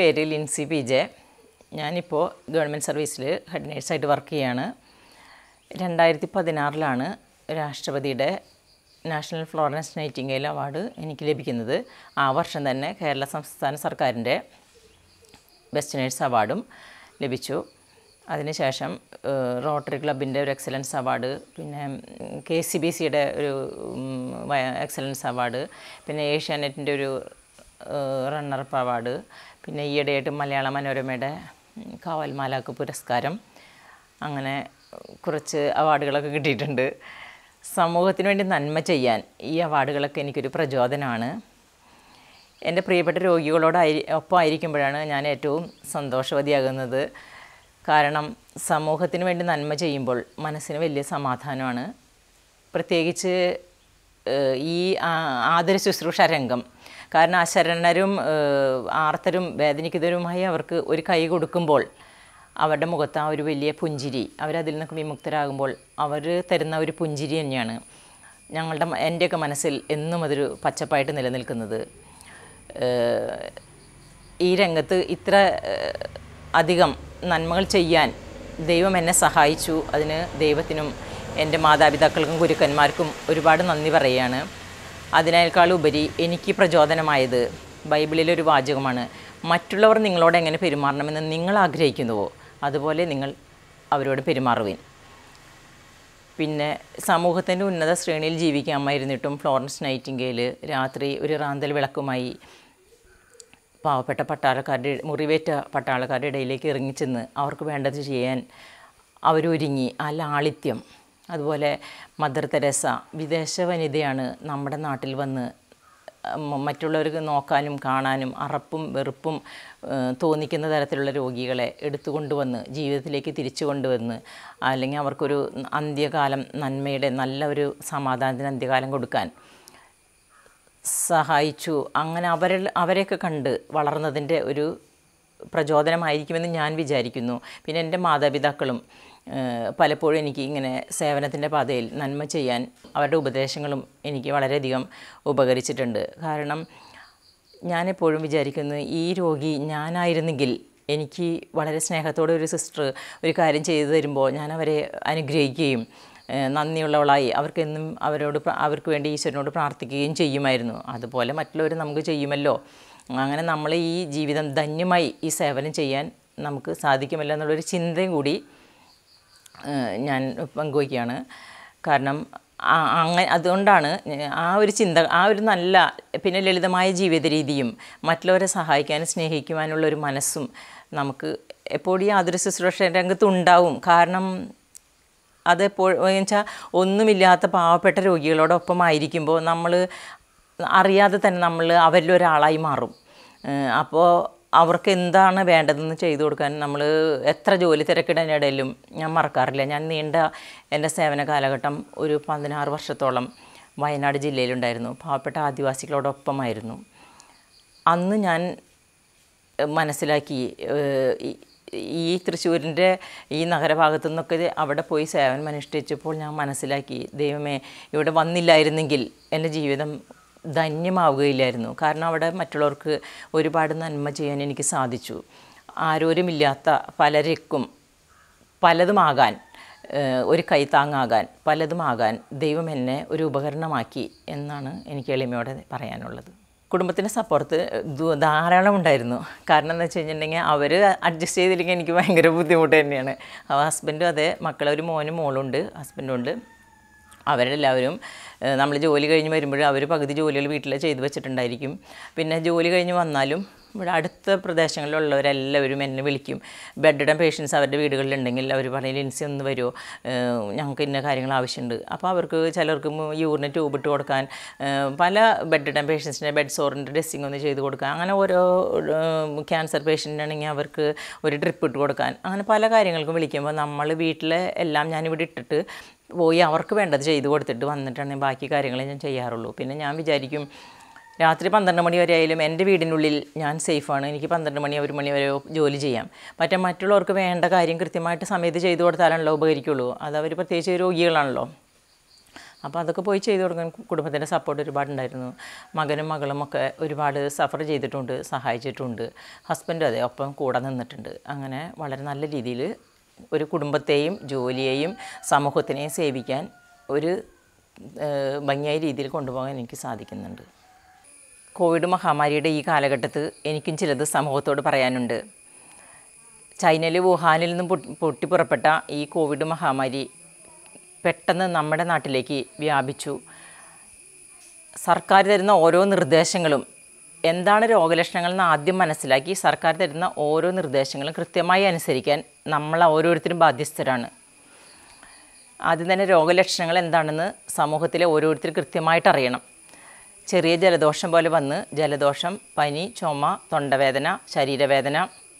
പേര് Lincy P J ഞാനിപ്പോൾ government സർവീസിൽ ഹെഡ് നേഴ്സായിട്ട് വർക്ക് ചെയ്യാണ് രണ്ടായിരത്തി പതിനാറിലാണ് രാഷ്ട്രപതിയുടെ നാഷണൽ ഫ്ലോറൻസ് നൈറ്റിംഗേൽ അവാർഡ് എനിക്ക് ലഭിക്കുന്നത് ആ വർഷം തന്നെ കേരള സംസ്ഥാന സർക്കാരിൻ്റെ ബെസ്റ്റ് നേഴ്സ് അവാർഡും ലഭിച്ചു അതിനുശേഷം ഏഹ്, റോട്ടറി ക്ലബിൻ്റെ ഒരു എക്സലൻസ് അവാർഡ് പിന്നെ കെ സി ബി സിയുടെ ഒരു ഉം, വയ- എക്സലൻസ് അവാർഡ് പിന്നെ ഏഷ്യാനെറ്റിൻ്റെ ഒരു റണ്ണറപ്പ് അവാർഡ് പിന്നെ ഈയിടെയായിട്ട് മലയാള മനോരമയുടെ ഉം, കാവൽ മാലാക്ക് പുരസ്കാരം അങ്ങനെ കുറച്ച് അവാർഡുകളൊക്കെ കിട്ടിയിട്ടുണ്ട് സമൂഹത്തിന് വേണ്ടി നന്മ ചെയ്യാൻ ഈ അവാർഡുകളൊക്കെ എനിക്കൊരു പ്രചോദനമാണ് എൻ്റെ പ്രിയപ്പെട്ട രോഗികളോടായി ഒപ്പം ആയിരിക്കുമ്പോഴാണ് ഞാൻ ഏറ്റവും സന്തോഷവതിയാകുന്നത് കാരണം സമൂഹത്തിന് വേണ്ടി നന്മ ചെയ്യുമ്പോൾ മനസ്സിന് വലിയ സമാധാനമാണ് പ്രത്യേകിച്ച് ഏഹ്, ഈ ആ- ആതുര ശുശ്രൂഷ രംഗം കാരണം അശരണരും ഏഹ്, ആർത്തരും വേദനിക്കുന്നവരുമായി അവർക്ക് ഒരു കൈ കൊടുക്കുമ്പോൾ അവരുടെ മുഖത്ത് ആ ഒരു വലിയ പുഞ്ചിരി അവരതിൽ നിന്നൊക്കെ വിമുക്തരാകുമ്പോൾ അവർ തരുന്ന ഒരു പുഞ്ചിരി തന്നെയാണ് ഞങ്ങളുടെ മ- എൻ്റെയൊക്കെ മനസ്സിൽ എന്നും അതൊരു പച്ചപ്പായിട്ട് നിലനിൽക്കുന്നത് ഏഹ്, ഈ രംഗത്ത് ഇത്ര ഏഹ്, അധികം നന്മകൾ ചെയ്യാൻ ദൈവം എന്നെ സഹായിച്ചു അതിന് ദൈവത്തിനും എൻ്റെ മാതാപിതാക്കൾക്കും ഗുരുക്കന്മാർക്കും ഒരുപാട് നന്ദി പറയുകയാണ് അതിനേക്കാൾ ഉപരി എനിക്ക് പ്രചോദനമായത് ബൈബിളിലൊരു വാചകമാണ് മറ്റുള്ളവർ നിങ്ങളോട് എങ്ങനെ പെരുമാറണമെന്ന് നിങ്ങൾ ആഗ്രഹിക്കുന്നുവോ അതുപോലെ നിങ്ങൾ അവരോട് പെരുമാറുവിൻ പിന്നെ സമൂഹത്തിൻ്റെ ഉന്നത ശ്രേണിയിൽ ജീവിക്കാമായിരുന്നിട്ടും ഫ്ലോറൻസ് നൈറ്റിംഗേൽ രാത്രി ഒരു റാന്തൽ വിളക്കുമായി പാവപ്പെട്ട പട്ടാളക്കാരുടെ മുറിവേറ്റ പട്ടാളക്കാരുടെ ഇടയിലേക്ക് ഇറങ്ങിച്ചെന്ന് അവർക്ക് വേണ്ടത് ചെയ്യാൻ അവരൊരുങ്ങി ആ ലാളിത്യം അതുപോലെ മദർ തെരേസ വിദേശ വനിതയാണ് നമ്മുടെ നാട്ടിൽ വന്ന് മ- മറ്റുള്ളവർക്ക് നോക്കാനും കാണാനും അറപ്പും വെറുപ്പും ഏഹ്, തോന്നിക്കുന്ന തരത്തിലുള്ള രോഗികളെ എടുത്തുകൊണ്ടുവന്ന് ജീവിതത്തിലേക്ക് തിരിച്ചു കൊണ്ടുവന്ന് അല്ലെങ്കിൽ അവർക്കൊരു അന്ത്യകാലം നന്മയുടെ നല്ല ഒരു സമാധാനത്തിന് അന്ത്യകാലം കൊടുക്കാൻ സഹായിച്ചു അങ്ങനെ അവരെ അവരെയൊക്കെ കണ്ട് വളർന്നതിൻ്റെ ഒരു പ്രചോദനമായിരിക്കുമെന്ന് ഞാൻ വിചാരിക്കുന്നു പിന്നെ എൻ്റെ മാതാപിതാക്കളും ഏഹ്, പലപ്പോഴും എനിക്ക് ഇങ്ങനെ സേവനത്തിൻ്റെ പാതയിൽ നന്മ ചെയ്യാൻ അവരുടെ ഉപദേശങ്ങളും എനിക്ക് വളരെയധികം ഉപകരിച്ചിട്ടുണ്ട് കാരണം ഞാനെപ്പോഴും വിചാരിക്കുന്നു ഈ രോഗി ഞാനായിരുന്നെങ്കിൽ എനിക്ക് വളരെ സ്നേഹത്തോടെ ഒരു സിസ്റ്റർ ഒരു കാര്യം ചെയ്തു തരുമ്പോൾ ഞാൻ അവരെ അനുഗ്രഹിക്കുകയും ഏഹ് നന്ദിയുള്ളവളായി അവർക്കെന്നും അവരോട് പ്ര- അവർക്ക് വേണ്ടി ഈശ്വരനോട് പ്രാർത്ഥിക്കുകയും ചെയ്യുമായിരുന്നു അതുപോലെ മറ്റുള്ളവർ നമുക്ക് ചെയ്യുമല്ലോ അങ്ങനെ നമ്മൾ ഈ ജീവിതം ധന്യമായി ഈ സേവനം ചെയ്യാൻ നമുക്ക് സാധിക്കുമല്ലോ എന്നുള്ളൊരു ചിന്തയും കൂടി ഏഹ് ഞാൻ പങ്കുവയ്ക്കുകയാണ് കാരണം ആ- അങ്ങനെ അതുകൊണ്ടാണ് ആ ഒരു ചിന്ത ആ ഒരു നല്ല പിന്നെ ലളിതമായ ജീവിത രീതിയും മറ്റുള്ളവരെ സഹായിക്കാനും സ്നേഹിക്കുവാനുള്ള ഒരു മനസ്സും നമുക്ക് എപ്പോഴും ഈ ആതുര ശുശ്രൂഷ രംഗത്ത് ഉണ്ടാവും കാരണം അതെപ്പോൾ വെച്ചാൽ ഒന്നുമില്ലാത്ത പാവപ്പെട്ട രോഗികളോടൊപ്പമായിരിക്കുമ്പോൾ നമ്മൾ അറിയാതെ തന്നെ നമ്മൾ അവരിൽ ഒരാളായി മാറും അപ്പോൾ അവർക്ക് എന്താണ് വേണ്ടതെന്ന് ചെയ്തു കൊടുക്കാൻ നമ്മൾ എത്ര ജോലി തിരക്കിടയിലും ഞാൻ മറക്കാറില്ല ഞാൻ നീണ്ട എൻ്റെ സേവന കാലഘട്ടം ഒരു പതിനാറ് വർഷത്തോളം വയനാട് ജില്ലയിലുണ്ടായിരുന്നു പാവപ്പെട്ട ആദിവാസികളോടൊപ്പമായിരുന്നു അന്ന് ഞാൻ ഏഹ് മനസ്സിലാക്കി ഏഹ് ഈ- ഈ തൃശ്ശൂരിൻ്റെ ഈ നഗരഭാഗത്തു നിന്നൊക്കെ ഇത് അവിടെ പോയി സേവനം അനുഷ്ഠിച്ചപ്പോൾ ഞാൻ മനസ്സിലാക്കി ദൈവമേ ഇവിടെ വന്നില്ലായിരുന്നെങ്കിൽ എൻ്റെ ജീവിതം ധന്യമാവുകയില്ലായിരുന്നു കാരണം അവിടെ മറ്റുള്ളവർക്ക് ഒരുപാട് നന്മ ചെയ്യാൻ എനിക്ക് സാധിച്ചു ആരോരുമില്ലാത്ത പലർക്കും പലതുമാകാൻ ഏഹ് ഒരു കൈത്താങ്ങാകാൻ പലതുമാകാൻ ദൈവം എന്നെ ഒരു ഉപകരണമാക്കി എന്നാണ് എനിക്ക് എളിമയോടെ പറയാനുള്ളത് കുടുംബത്തിൻ്റെ സപ്പോർട്ട് ദു- ധാരാളം ഉണ്ടായിരുന്നു കാരണം എന്ന് വെച്ച് കഴിഞ്ഞിട്ടുണ്ടെങ്കിൽ അവർ അഡ്ജസ്റ്റ് ചെയ്തില്ലെങ്കിൽ എനിക്ക് ഭയങ്കര ബുദ്ധിമുട്ട് തന്നെയാണ് ഹസ്ബൻഡും അതെ മക്കളെ ഒരു മോനും മോളുണ്ട് ഹസ്ബൻഡും ഉണ്ട് അവരെല്ലാവരും നമ്മൾ ജോലി കഴിഞ്ഞ് വരുമ്പോഴും അവർ പകുതി ജോലികൾ വീട്ടിൽ ചെയ്തു വെച്ചിട്ടുണ്ടായിരിക്കും പിന്നെ ജോലി കഴിഞ്ഞ് വന്നാലും ഇവിടെ അടുത്ത പ്രദേശങ്ങളിലുള്ളവരെല്ലാവരും എന്നെ വിളിക്കും ബെഡിടം പേഷ്യൻസ് അവരുടെ വീടുകളിലുണ്ടെങ്കിൽ അവർ പറയും ലിൻസി ഒന്ന് വരുമോ ഏഹ് ഞങ്ങൾക്ക് ഇന്ന കാര്യങ്ങൾ ആവശ്യമുണ്ട് അപ്പോൾ അവർക്ക് ചിലർക്ക് യൂറിന് ട്യൂബ് ഇട്ട് കൊടുക്കാൻ ഏഹ് പല ബെഡിടം പേഷ്യൻസിൻ്റെ ബെഡ് സോറിൻ്റെ ഡ്രസ്സിങ് ഒന്ന് ചെയ്ത് കൊടുക്കാൻ അങ്ങനെ ഓരോ ക്യാൻസർ പേഷ്യൻ്റാണെങ്കിൽ അവർക്ക് ഒരു ഡ്രിപ്പ് ഇട്ട് കൊടുക്കാൻ അങ്ങനെ പല കാര്യങ്ങൾക്കും വിളിക്കുമ്പോൾ നമ്മൾ വീട്ടിലെ എല്ലാം ഞാനിവിടെ ഇട്ടിട്ട് പോയി അവർക്ക് വേണ്ടത് ചെയ്ത് കൊടുത്തിട്ട് വന്നിട്ടാണ് ബാക്കി കാര്യങ്ങൾ ഞാൻ ചെയ്യാറുള്ളൂ പിന്നെ ഞാൻ വിചാരിക്കും രാത്രി പന്ത്രണ്ട് മണി വരെ ആയാലും എൻ്റെ വീടിനുള്ളിൽ ഞാൻ സേഫാണ് എനിക്ക് പന്ത്രണ്ട് മണി ഒരു മണി വരെ ജോലി ചെയ്യാം മറ്റേ മറ്റുള്ളവർക്ക് വേണ്ട കാര്യം കൃത്യമായിട്ട് സമയത്ത് ചെയ്തു കൊടുത്താലാണല്ലോ ഉപകരിക്കുള്ളൂ അത് അവർ പ്രത്യേകിച്ച് രോഗികളാണല്ലോ അപ്പോൾ അതൊക്കെ പോയി ചെയ്തു കൊടുക്കാൻ കുടുംബത്തിൻ്റെ സപ്പോർട്ട് ഒരുപാടുണ്ടായിരുന്നു മകനും മകളും ഒക്കെ ഒരുപാട് സഫർ ചെയ്തിട്ടുണ്ട് സഹായിച്ചിട്ടുണ്ട് ഹസ്ബൻഡും അതെ ഒപ്പം കൂടെ നിന്നിട്ടുണ്ട് അങ്ങനെ വളരെ നല്ല രീതിയിൽ ഒരു കുടുംബത്തെയും ജോലിയെയും സമൂഹത്തിനെയും സേവിക്കാൻ ഒരു ഏഹ്, ഭംഗിയായ രീതിയിൽ കൊണ്ടുപോകാൻ എനിക്ക് സാധിക്കുന്നുണ്ട് കോവിഡ് മഹാമാരിയുടെ ഈ കാലഘട്ടത്ത് എനിക്കും ചിലത് സമൂഹത്തോട് പറയാനുണ്ട് ചൈനയിലെ വുഹാനിൽ നിന്നും പൊട്ടി- പൊട്ടിപ്പുറപ്പെട്ട ഈ കോവിഡ് മഹാമാരി പെട്ടെന്ന് നമ്മുടെ നാട്ടിലേക്ക് വ്യാപിച്ചു സർക്കാർ തരുന്ന ഓരോ നിർദ്ദേശങ്ങളും എന്താണ് രോഗലക്ഷണങ്ങൾ എന്ന് ആദ്യം മനസ്സിലാക്കി സർക്കാർ തരുന്ന ഓരോ നിർദ്ദേശങ്ങളും കൃത്യമായി അനുസരിക്കാൻ നമ്മൾ ഓരോരുത്തരും ബാധ്യസ്ഥരാണ് ആദ്യം തന്നെ രോഗലക്ഷണങ്ങൾ എന്താണെന്ന് സമൂഹത്തിലെ ഓരോരുത്തർ കൃത്യമായിട്ട് അറിയണം ചെറിയ ജലദോഷം പോലെ വന്ന് ജലദോഷം പനി ചുമ തൊണ്ടവേദന ശരീരവേദന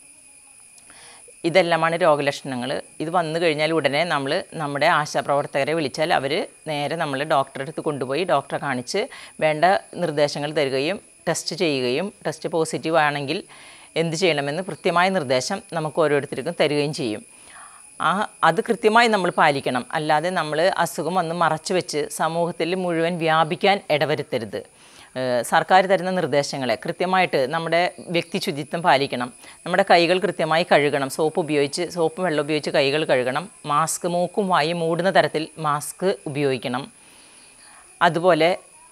ഇതെല്ലാമാണ് രോഗലക്ഷണങ്ങൾ ഇത് വന്നു കഴിഞ്ഞാൽ ഉടനെ നമ്മൾ നമ്മുടെ ആശാപ്രവർത്തകരെ വിളിച്ചാൽ അവർ നേരെ നമ്മൾ ഡോക്ടറെ അടുത്ത് കൊണ്ടുപോയി ഡോക്ടറെ കാണിച്ച് വേണ്ട നിർദ്ദേശങ്ങൾ തരികയും ടെസ്റ്റ് ചെയ്യുകയും ടെസ്റ്റ് പോസിറ്റീവ് ആണെങ്കിൽ എന്ത് ചെയ്യണമെന്ന് കൃത്യമായ നിർദ്ദേശം നമുക്ക് ഓരോരുത്തർക്കും തരികയും ചെയ്യും ആ അത് കൃത്യമായി നമ്മൾ പാലിക്കണം അല്ലാതെ നമ്മൾ അസുഖം വന്ന് മറച്ചു വെച്ച് സമൂഹത്തിൽ മുഴുവൻ വ്യാപിക്കാൻ ഇടവരുത്തരുത് ഏഹ് സർക്കാർ തരുന്ന നിർദ്ദേശങ്ങളെ കൃത്യമായിട്ട് നമ്മുടെ വ്യക്തി ശുചിത്വം പാലിക്കണം നമ്മുടെ കൈകൾ കൃത്യമായി കഴുകണം സോപ്പ് ഉപയോഗിച്ച് സോപ്പ് വെള്ളം ഉപയോഗിച്ച് കൈകൾ കഴുകണം മാസ്ക് മൂക്കും വായും മൂടുന്ന തരത്തിൽ മാസ്ക് ഉപയോഗിക്കണം അതുപോലെ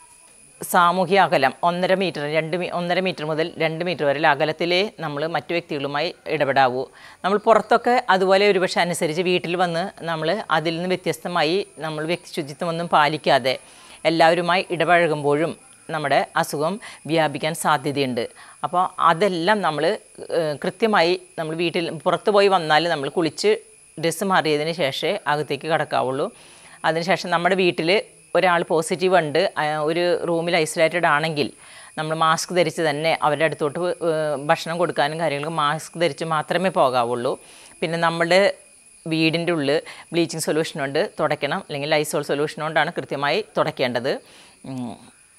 സാമൂഹ്യ അകലം ഒന്നര മീറ്റർ രണ്ട് മീ ഒന്നര മീറ്റർ മുതൽ രണ്ട് മീറ്റർ വരെ അകലത്തിലേ നമ്മൾ മറ്റു വ്യക്തികളുമായി ഇടപെടാവൂ നമ്മൾ പുറത്തൊക്കെ അതുപോലെ ഒരുപക്ഷെ അനുസരിച്ച് വീട്ടിൽ വന്ന് നമ്മൾ അതിൽ നിന്ന് വ്യത്യസ്തമായി നമ്മൾ വ്യക്തി ശുചിത്വമൊന്നും പാലിക്കാതെ എല്ലാവരുമായി ഇടപഴകുമ്പോഴും നമ്മുടെ അസുഖം വ്യാപിക്കാൻ സാധ്യതയുണ്ട് അപ്പോൾ അതെല്ലാം നമ്മൾ കൃത്യമായി നമ്മൾ വീട്ടിൽ പുറത്ത് പോയി വന്നാൽ നമ്മൾ കുളിച്ച് ഡ്രസ്സ് മാറിയതിന് ശേഷമേ അകത്തേക്ക് കടക്കാവുള്ളൂ അതിനുശേഷം നമ്മുടെ വീട്ടിൽ ഒരാൾ പോസിറ്റീവ് ഉണ്ട് ആ, ഒരു റൂമിൽ ഐസൊലേറ്റഡ് ആണെങ്കിൽ നമ്മൾ മാസ്ക് ധരിച്ച് തന്നെ അവരുടെ അടുത്തോട്ട് ഏഹ്, ഭക്ഷണം കൊടുക്കാനും കാര്യങ്ങൾക്ക് മാസ്ക് ധരിച്ച് മാത്രമേ പോകാവുള്ളൂ പിന്നെ നമ്മുടെ വീടിൻ്റെ ഉള്ളിൽ ബ്ലീച്ചിങ് സൊല്യൂഷൻ കൊണ്ട് തുടയ്ക്കണം അല്ലെങ്കിൽ ലൈസോൾ സൊല്യൂഷൻ കൊണ്ടാണ് കൃത്യമായി തുടയ്ക്കേണ്ടത് ഉം.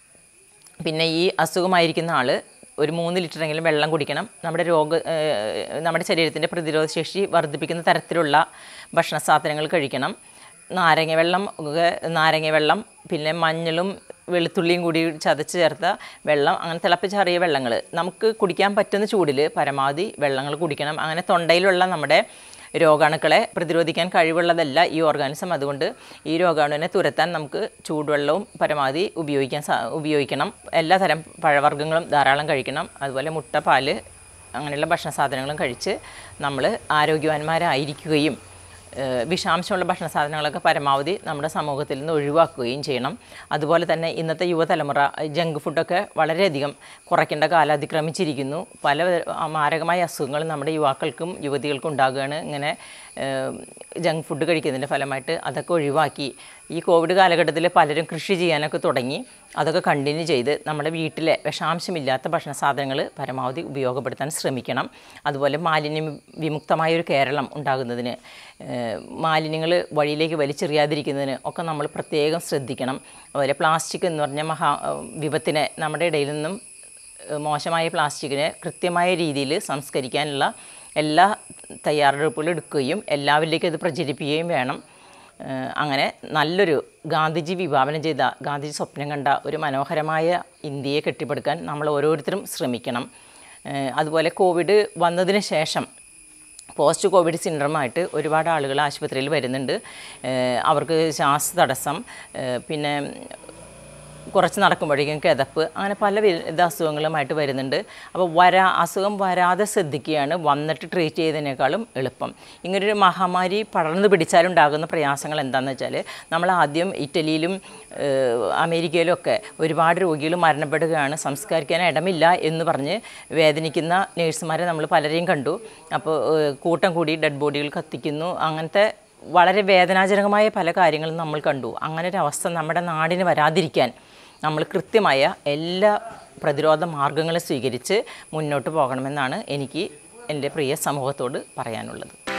പിന്നെ ഈ അസുഖമായിരിക്കുന്ന ആൾ ഒരു മൂന്ന് ലിറ്ററെങ്കിലും വെള്ളം കുടിക്കണം നമ്മുടെ രോഗ ഏഹ് നമ്മുടെ ശരീരത്തിൻ്റെ പ്രതിരോധ ശേഷി വർദ്ധിപ്പിക്കുന്ന തരത്തിലുള്ള ഭക്ഷണ സാധനങ്ങൾ കഴിക്കണം നാരങ്ങ വെള്ളം ഒക്കെ നാരങ്ങ വെള്ളം പിന്നെ മഞ്ഞളും വെളുത്തുള്ളിയും കൂടി ചതച്ച് ചേർത്ത വെള്ളം അങ്ങനെ തിളപ്പിച്ചാറിയ വെള്ളങ്ങൾ നമുക്ക് കുടിക്കാൻ പറ്റുന്ന ചൂടിൽ പരമാവധി വെള്ളങ്ങൾ കുടിക്കണം അങ്ങനെ തൊണ്ടയിലുള്ള നമ്മുടെ രോഗാണുക്കളെ പ്രതിരോധിക്കാൻ കഴിവുള്ളതല്ല ഈ ഓർഗാനിസം അതുകൊണ്ട് ഈ രോഗാണുവിനെ തുരത്താൻ നമുക്ക് ചൂടുവെള്ളവും പരമാവധി ഉപയോഗിക്കാൻ സാ ഉപയോഗിക്കണം എല്ലാതരം പഴവർഗ്ഗങ്ങളും ധാരാളം കഴിക്കണം അതുപോലെ മുട്ട പാല് അങ്ങനെയുള്ള ഭക്ഷണ സാധനങ്ങളും കഴിച്ച് നമ്മൾ ആരോഗ്യവാന്മാരായിരിക്കുകയും ഏഹ് വിഷാംശമുള്ള ഭക്ഷണ സാധനങ്ങളൊക്കെ പരമാവധി നമ്മുടെ സമൂഹത്തിൽ നിന്ന് ഒഴിവാക്കുകയും ചെയ്യണം അതുപോലെ തന്നെ ഇന്നത്തെ യുവതലമുറ ജങ്ക് ഫുഡൊക്കെ വളരെയധികം കുറയ്ക്കേണ്ട കാലം അതിക്രമിച്ചിരിക്കുന്നു പല മാരകമായ അസുഖങ്ങൾ നമ്മുടെ യുവാക്കൾക്കും യുവതികൾക്കും ഉണ്ടാകുകയാണ് ഇങ്ങനെ ഏഹ് ജങ്ക് ഫുഡ് കഴിക്കുന്നതിൻ്റെ ഫലമായിട്ട് അതൊക്കെ ഒഴിവാക്കി ഈ കോവിഡ് കാലഘട്ടത്തിൽ പലരും കൃഷി ചെയ്യാനൊക്കെ തുടങ്ങി അതൊക്കെ കണ്ടിന്യൂ ചെയ്ത് നമ്മുടെ വീട്ടിലെ വിഷാംശമില്ലാത്ത ഭക്ഷണ സാധനങ്ങൾ പരമാവധി ഉപയോഗപ്പെടുത്താൻ ശ്രമിക്കണം അതുപോലെ മാലിന്യം വിമുക്തമായ ഒരു കേരളം ഉണ്ടാകുന്നതിന് മാലിന്യങ്ങൾ വഴിയിലേക്ക് വലിച്ചെറിയാതിരിക്കുന്നതിന് ഒക്കെ നമ്മൾ പ്രത്യേകം ശ്രദ്ധിക്കണം അതുപോലെ പ്ലാസ്റ്റിക് എന്ന് പറഞ്ഞ മഹാ വിപത്തിനെ നമ്മുടെ ഇടയിൽ നിന്നും ഏഹ് മോശമായ പ്ലാസ്റ്റിക്കിനെ കൃത്യമായ രീതിയിൽ സംസ്കരിക്കാനുള്ള എല്ലാ തയ്യാറെടുപ്പുകളും എടുക്കുകയും എല്ലാവരിലേക്കും അത് പ്രചരിപ്പിക്കുകയും വേണം ഏഹ് അങ്ങനെ നല്ലൊരു ഗാന്ധിജി വിഭാവനം ചെയ്ത ഗാന്ധിജി സ്വപ്നം കണ്ട ഒരു മനോഹരമായ ഇന്ത്യയെ കെട്ടിപ്പടുക്കാൻ നമ്മൾ ഓരോരുത്തരും ശ്രമിക്കണം ഏഹ് അതുപോലെ കോവിഡ് വന്നതിന് ശേഷം പോസ്റ്റ് കോവിഡ് സിൻഡ്രമായിട്ട് ഒരുപാട് ആളുകൾ ആശുപത്രിയിൽ വരുന്നുണ്ട് ഏഹ് അവർക്ക് ശ്വാസ തടസ്സം ഏഹ് പിന്നെ കുറച്ച് നടക്കുമ്പോഴേക്കും കിതപ്പ് അങ്ങനെ പല വിധ അസുഖങ്ങളുമായിട്ട് വരുന്നുണ്ട് അപ്പോൾ വരാ അസുഖം വരാതെ ശ്രദ്ധിക്കുകയാണ് വന്നിട്ട് ട്രീറ്റ് ചെയ്തതിനേക്കാളും എളുപ്പം ഇങ്ങനൊരു മഹാമാരി പടർന്നു പിടിച്ചാലുണ്ടാകുന്ന പ്രയാസങ്ങൾ എന്താണെന്ന് വെച്ചാൽ നമ്മൾ ആദ്യം ഇറ്റലിയിലും ഏഹ്, അമേരിക്കയിലും ഒക്കെ ഒരുപാട് രോഗികൾ മരണപ്പെടുകയാണ് സംസ്കരിക്കാൻ ഇടമില്ല എന്ന് പറഞ്ഞ് വേദനിക്കുന്ന നേഴ്സുമാരെ നമ്മൾ പലരെയും കണ്ടു അപ്പോൾ ഏഹ്, കൂട്ടം കൂടി ഡെഡ് ബോഡികൾ കത്തിക്കുന്നു അങ്ങനത്തെ വളരെ വേദനാജനകമായ പല കാര്യങ്ങളും നമ്മൾ കണ്ടു അങ്ങനെ ഒരു അവസ്ഥ നമ്മുടെ നാടിന് വരാതിരിക്കാൻ നമ്മൾ കൃത്യമായ എല്ലാ പ്രതിരോധ മാർഗങ്ങളും സ്വീകരിച്ച് മുന്നോട്ട് പോകണമെന്നാണ് എനിക്ക് എൻ്റെ പ്രിയ സമൂഹത്തോട് പറയാനുള്ളത്